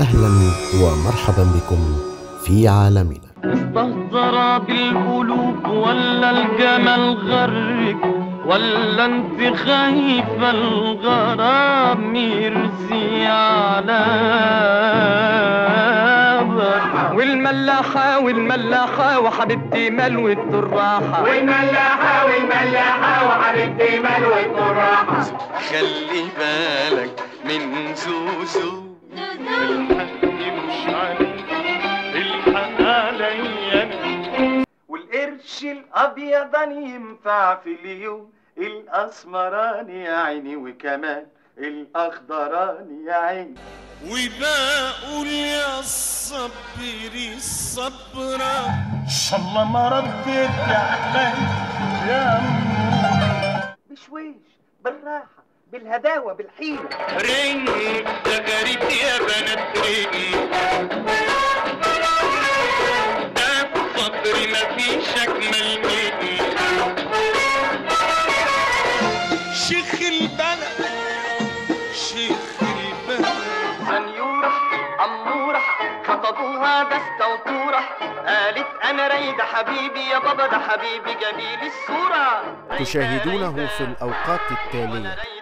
اهلا ومرحبا بكم في عالمنا استهتر بالقلوب ولا الجمال غرك ولا انت خايفة الغرام يرسي على والملاحة والملاحة وحبيبتي ملوة الراحة والملاحة والملاحة وحبيبتي ملوة الراحة خلي بالك من زوزو الحق مش عليك الحق عليا أنا. والقرش الابيضاني ينفع في اليوم الاسمراني يا عيني وكمان الاخضراني يا عيني وبقول يا الصبر الصبرة ان شاء الله ما ردت علي يا بشويش بالراحة بالهداوة بالحيلة رن ده غريب يا بنات رن ده الصبر مفيش أجمل مني شيخ البلد شيخ البلد سنيورة أمورة خطبوها دستة وطورة قالت أنا رايدة حبيبي يا بابا ده حبيبي جميل الصورة تشاهدونه في الأوقات التالية